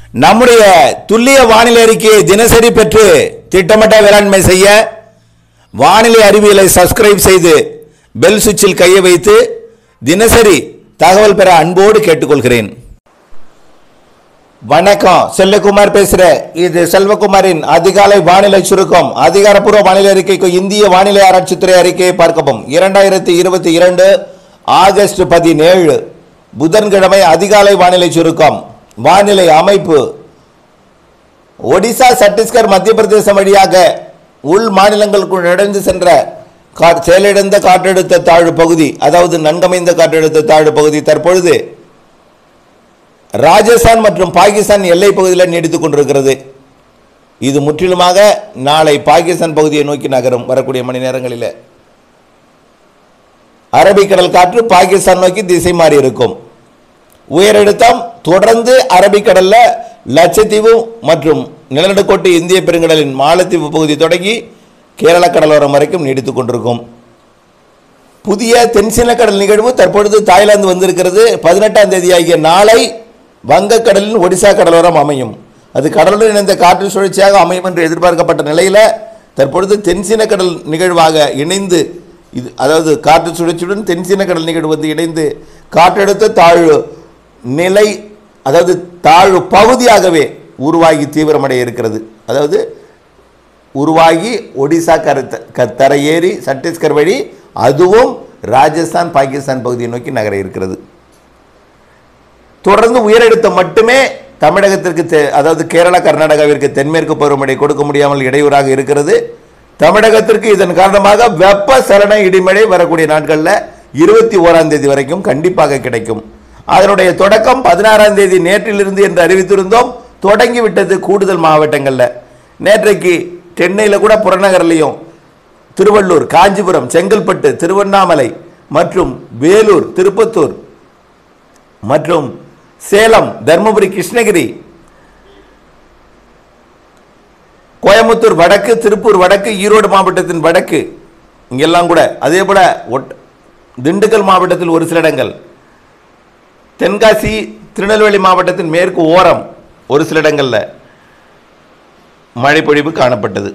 நம்முடைய துல்லிய வானிலை அறிக்கையை தினசரி பெற்று திட்டமிட்ட வேளாண்மை செய்ய வானிலை அறிவியலை சப்ஸ்கிரைப் செய்து பெல் சுவிட்சில் கையை வைத்து தினசரி தகவல் பெற அன்போடு கேட்டுக்கொள்கிறேன் வணக்கம் செல்லகுமார் பேசுறேன் இது செல்வகுமாரின் அதிகாலை வானிலை சுருக்கம் அதிகாரப்பூர்வ வானிலை அறிக்கைக்கு இந்திய வானிலை ஆராய்ச்சித்துறை அறிக்கையை பார்க்கவும் இரண்டாயிரத்தி இருபத்தி இரண்டு ஆகஸ்ட் பதினேழு புதன்கிழமை அதிகாலை வானிலை சுருக்கம் வானிலை அமைப்பு ஒடிசா சத்தீஸ்கர் மத்திய பிரதேசம் வழியாக உள் மாநிலங்களுக்குள் நுழைந்து சென்ற கா- செயலிழந்த காற்றழுத்த தாழ்வு பகுதி அதாவது நன்கமைந்த காற்றழுத்த தாழ்வு பகுதி தற்பொழுது ராஜஸ்தான் மற்றும் பாகிஸ்தான் எல்லை பகுதியில் நீடித்துக் கொண்டிருக்கிறது இது முற்றிலுமாக நாளை பாகிஸ்தான் பகுதியை நோக்கி நகரும் வரக்கூடிய மணி நேரங்களில் அரபிக்கடல் காற்று பாகிஸ்தான் நோக்கி திசை மாறி இருக்கும் உயரழுத்தம் தொடர்ந்து அரபிக்கடல்ல லட்சத்தீவு மற்றும் நிலநடுக்கோட்டு இந்திய பெருங்கடலின் மாலத்தீவு பகுதி தொடங்கி கேரள கடலோரம் வரைக்கும் நீடித்துக் கொண்டிருக்கும் புதிய தென்சீனக்கடல் நிகழ்வு தற்பொழுது தாய்லாந்து வந்திருக்கிறது பதினெட்டாம் தேதி ஆகிய நாளை வங்கக்கடலின் ஒடிசா கடலோரம் அமையும் அது கடலுடன் இணைந்த காற்று சுழற்சியாக அமையும் என்று எதிர்பார்க்கப்பட்ட நிலையில் தற்பொழுது தென்சீனக்கடல் நிகழ்வாக இணைந்து இது அதாவது காற்று சுழற்சியுடன் தென்சீனக்கடல் நிகழ்வு வந்து இணைந்து காற்றழுத்த தாழ்வு நிலை அதாவது தாழ்வு பகுதியாகவே உருவாகி தீவிரமடைய இருக்கிறது அதாவது உருவாகி ஒடிசா கரை க- தரையேறி சத்தீஸ்கர் வழி அதுவும் ராஜஸ்தான் பாகிஸ்தான் பகுதியை நோக்கி நகர இருக்கிறது தொடர்ந்து உயரழுத்தம் மட்டுமே தமிழகத்திற்கு தெ- அதாவது கேரளா கர்நாடகாவிற்கு தென்மேற்கு பருவமழை கொடுக்க முடியாமல் இடையூறாக இருக்கிறது தமிழகத்திற்கு இதன் காரணமாக வெப்ப சலன இடிமழை வரக்கூடிய நாட்களில் இருபத்தி ஓராம் தேதி வரைக்கும் கண்டிப்பாக கிடைக்கும் அதனுடைய தொடக்கம் பதினாறாம் தேதி நேற்றிலிருந்து என்று அறிவித்திருந்தோம் தொடங்கி விட்டது கூடுதல் மாவட்டங்களில் நேற்றைக்கு சென்னையில் கூட புறநகர்லையும் திருவள்ளூர் காஞ்சிபுரம் செங்கல்பட்டு திருவண்ணாமலை மற்றும் வேலூர் திருப்பத்தூர் மற்றும் சேலம் தர்மபுரி கிருஷ்ணகிரி கோயம்புத்தூர் வடக்கு திருப்பூர் வடக்கு ஈரோடு மாவட்டத்தின் வடக்கு இங்கெல்லாம் கூட அதே போல ஒட் திண்டுக்கல் மாவட்டத்தில் ஒரு சில இடங்கள் தென்காசி திருநெல்வேலி மாவட்டத்தின் மேற்கு ஓரம் ஒரு சில இடங்களில் மழைப்பொழிவு காணப்பட்டது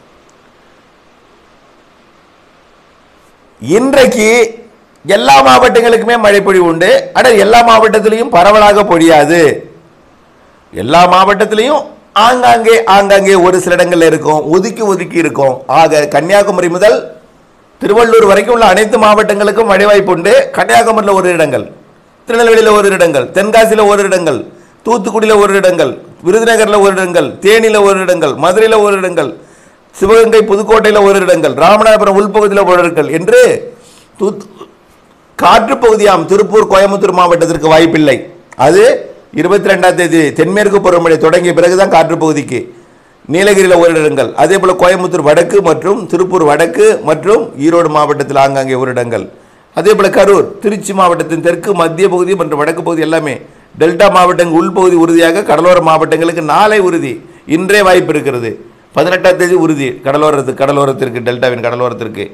இன்றைக்கு எல்லா மாவட்டங்களுக்குமே மழை பொழிவு உண்டு ஆனால் எல்லா மாவட்டத்திலையும் பரவலாக பொழியாது எல்லா மாவட்டத்திலையும் ஆங்காங்கே ஆங்காங்கே ஒரு சில இடங்கள்ல இருக்கும் ஒதுக்கி ஒதுக்கி இருக்கும் ஆக கன்னியாகுமரி முதல் திருவள்ளூர் வரைக்கும் உள்ள அனைத்து மாவட்டங்களுக்கும் மழை வாய்ப்பு உண்டு கன்னியாகுமரியில் ஒரு இடங்கள் திருநெல்வேலியில் ஒரு இடங்கள் தென்காசியில் ஒரு இடங்கள் தூத்துக்குடியில் ஒரு இடங்கள் விருதுநகரில் ஒரு இடங்கள் தேனியில் ஒரு இடங்கள் மதுரையில் ஒரு இடங்கள் சிவகங்கை புதுக்கோட்டையில் ஒரு இடங்கள் ராமநாதபுரம் உள்பகுதியில் ஒரு இடங்கள் என்று தூத்து காற்று பகுதியாம் திருப்பூர் கோயம்புத்தூர் மாவட்டத்திற்கு வாய்ப்பில்லை அது இருபத்தி ரெண்டாம் தேதி தென்மேற்கு பருவமழை தொடங்கிய பிறகுதான் காற்று பகுதிக்கு நீலகிரியில் ஒரு இடங்கள் அதே போல் கோயம்புத்தூர் வடக்கு மற்றும் திருப்பூர் வடக்கு மற்றும் ஈரோடு மாவட்டத்தில் ஆங்காங்கே ஒரு இடங்கள் அதே போல் கரூர் திருச்சி மாவட்டத்தின் தெற்கு மத்திய பகுதி மற்றும் வடக்கு பகுதி எல்லாமே டெல்டா மாவட்டங்கள் உள்பகுதி உறுதியாக கடலோர மாவட்டங்களுக்கு நாளை உறுதி இன்றே வாய்ப்பு இருக்கிறது பதினெட்டாம் தேதி உறுதி கடலோரத்துக்கு கடலோரத்திற்கு டெல்டாவின் கடலோரத்திற்கு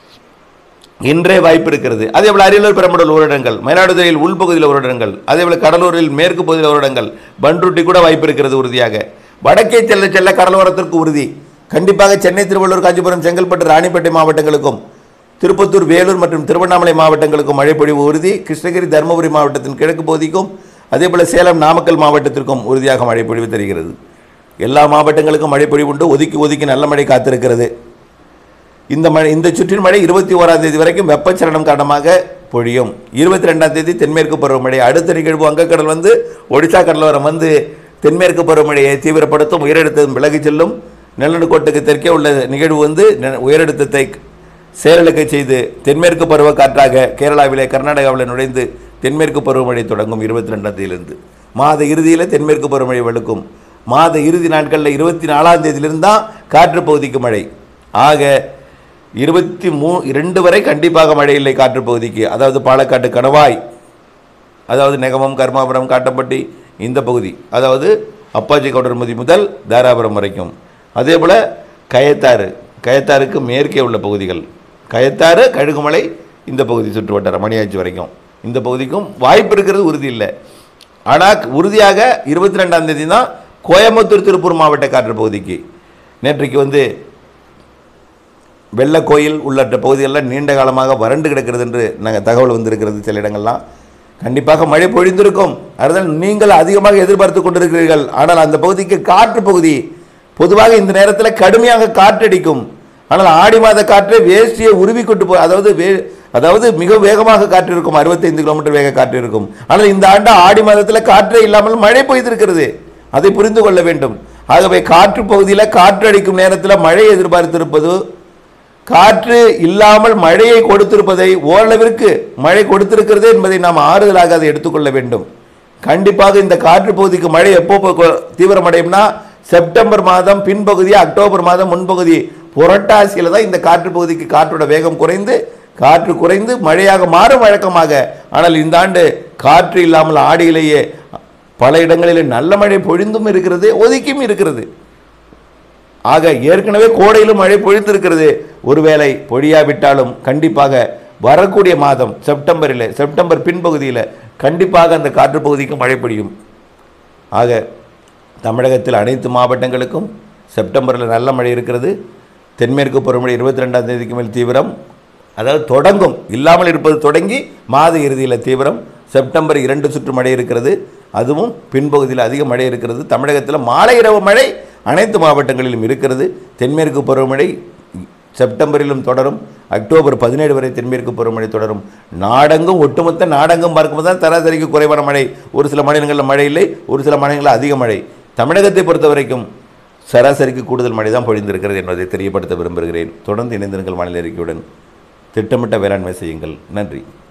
இன்றே வாய்ப்பு இருக்கிறது அதே போல அரியலூர் பெரம்பலூர் ஒரு இடங்கள் மயிலாடுதுறையில் உள்பகுதியில் ஒரு இடங்கள் அதே போல கடலூரில் மேற்கு பகுதியில் ஒரு இடங்கள் பன்ருட்டி கூட வாய்ப்பு இருக்கிறது உறுதியாக வடக்கே செல்ல செல்ல கடலோரத்திற்கு உறுதி கண்டிப்பாக சென்னை திருவள்ளூர் காஞ்சிபுரம் செங்கல்பட்டு ராணிப்பேட்டை மாவட்டங்களுக்கும் திருப்பத்தூர் வேலூர் மற்றும் திருவண்ணாமலை மாவட்டங்களுக்கும் மழை பொழிவு உறுதி கிருஷ்ணகிரி தருமபுரி மாவட்டத்தின் கிழக்கு பகுதிக்கும் அதே போல சேலம் நாமக்கல் மாவட்டத்திற்கும் உறுதியாக மழை பொழிவு தெரிகிறது எல்லா மாவட்டங்களுக்கும் மழை பொழிவு உண்டு ஒதுக்கி ஒதுக்கி நல்ல மழை காத்திருக்கிறது இந்த மழை இந்த சுற்றின் மழை இருபத்தி ஓராம் தேதி வரைக்கும் வெப்பச்சலனம் காரணமாக பொழியும் இருபத்தி ரெண்டாம் தேதி தென்மேற்கு பருவமழை அடுத்த நிகழ்வு வங்கக்கடல் வந்து ஒடிசா கடலோரம் வந்து தென்மேற்கு பருவமழையை தீவிரப்படுத்தும் உயரழுத்தம் விலகிச் செல்லும் நிலநடுக்கோட்டுக்கு தெற்கே உள்ள நிகழ்வு வந்து நி- உயரழுத்தத்தை செயலிழக்க செய்து தென்மேற்கு பருவ காற்றாக கேரளாவிலே கர்நாடகாவில் நுழைந்து தென்மேற்கு பருவமழை தொடங்கும் இருபத்தி ரெண்டாம் தேதியிலிருந்து மாத இறுதியில் தென்மேற்கு பருவமழை வலுக்கும் மாத இறுதி நாட்களில் இருபத்தி நாலாம் தேதியிலிருந்து தான் காற்று பகுதிக்கு மழை ஆக இருபத்தி மூ இரண்டு வரை கண்டிப்பாக மழை இல்லை காற்று பகுதிக்கு அதாவது பாலக்காட்டு கணவாய் அதாவது நெகமம் கர்மாபுரம் காட்டப்பட்டி இந்த பகுதி அதாவது அப்பாச்சி கவுடர்மதி முதல் தாராபுரம் வரைக்கும் அதே போல் கயத்தாறு கயத்தாருக்கு மேற்கே உள்ள பகுதிகள் கயத்தாறு கழுகுமலை இந்த பகுதி சுற்று வட்டாரம் மணியாச்சி வரைக்கும் இந்த பகுதிக்கும் வாய்ப்பு இருக்கிறது உறுதி இல்லை ஆனால் உறுதியாக இருபத்தி ரெண்டாம் தேதி தான் கோயம்புத்தூர் திருப்பூர் மாவட்ட காற்று பகுதிக்கு நேற்றைக்கு வந்து வெள்ளக்கோயில் உள்ளிட்ட பகுதிகளில் நீண்ட காலமாக வறண்டு கிடக்கிறது என்று நாங்கள் தகவல் வந்திருக்கிறது சில இடங்கள்லாம் கண்டிப்பாக மழை பொழிந்திருக்கும் அதனால் நீங்கள் அதிகமாக எதிர்பார்த்து கொண்டிருக்கிறீர்கள் ஆனால் அந்த பகுதிக்கு காற்று பகுதி பொதுவாக இந்த நேரத்தில் கடுமையாக காற்றடிக்கும் ஆனால் ஆடி மாத காற்றை வேஷ்டியை உருவி கொண்டு போ அதாவது வே அதாவது மிக வேகமாக காற்று இருக்கும் அறுபத்தைந்து கிலோமீட்டர் வேக காற்று இருக்கும் ஆனால் இந்த ஆண்டு ஆடி மாதத்தில் காற்றே இல்லாமல் மழை பெய்திருக்கிறது அதை புரிந்து கொள்ள வேண்டும் ஆகவே காற்று பகுதியில் காற்று அடிக்கும் நேரத்தில் மழை எதிர்பார்த்திருப்பது காற்று இல்லாமல் மழையை கொடுத்திருப்பதை ஓரளவிற்கு மழை கொடுத்திருக்கிறது என்பதை நாம் ஆறுதலாக அதை எடுத்துக்கொள்ள வேண்டும் கண்டிப்பாக இந்த காற்று பகுதிக்கு மழை எப்போ போ- தீவிரமடையும்னா செப்டம்பர் மாதம் பின்பகுதி அக்டோபர் மாதம் முன்பகுதி புரட்டாசியில் தான் இந்த காற்று பகுதிக்கு காற்றோட வேகம் குறைந்து காற்று குறைந்து மழையாக மாறும் வழக்கமாக ஆனால் இந்த ஆண்டு காற்று இல்லாமல் ஆடியிலேயே பல இடங்களிலே நல்ல மழை பொழிந்தும் இருக்கிறது ஒதுக்கியும் இருக்கிறது ஆக ஏற்கனவே கோடையிலும் மழை பொழிந்திருக்கிறது ஒருவேளை பொழியாவிட்டாலும் கண்டிப்பாக வரக்கூடிய மாதம் செப்டம்பரில் செப்டம்பர் பின்பகுதியில் கண்டிப்பாக அந்த காற்று பகுதிக்கு மழை பொழியும் ஆக தமிழகத்தில் அனைத்து மாவட்டங்களுக்கும் செப்டம்பரில் நல்ல மழை இருக்கிறது தென்மேற்கு பருவமழை இருபத்தி ரெண்டாம் தேதிக்கு மேல் தீவிரம் அதாவது தொடங்கும் இல்லாமல் இருப்பது தொடங்கி மாத இறுதியில் தீவிரம் செப்டம்பர் இரண்டு சுற்று மழை இருக்கிறது அதுவும் பின்பகுதியில் அதிக மழை இருக்கிறது தமிழகத்தில் மாலை இரவு மழை அனைத்து மாவட்டங்களிலும் இருக்கிறது தென்மேற்கு பருவமழை செப்டம்பரிலும் தொடரும் அக்டோபர் பதினேழு வரை தென்மேற்கு பருவமழை தொடரும் நாடெங்கும் ஒட்டுமொத்த நாடெங்கும் பார்க்கும்போது தான் சராசரிக்கு குறைவான மழை ஒரு சில மாநிலங்களில் மழை இல்லை ஒரு சில மாநிலங்களில் அதிக மழை தமிழகத்தை பொறுத்த வரைக்கும் சராசரிக்கு கூடுதல் மழை தான் பொழிந்திருக்கிறது என்பதை தெரியப்படுத்த விரும்புகிறேன் தொடர்ந்து இணைந்திருங்கள் வானிலை அறிக்கையுடன் திட்டமிட்ட வேளாண்மை செய்யுங்கள் நன்றி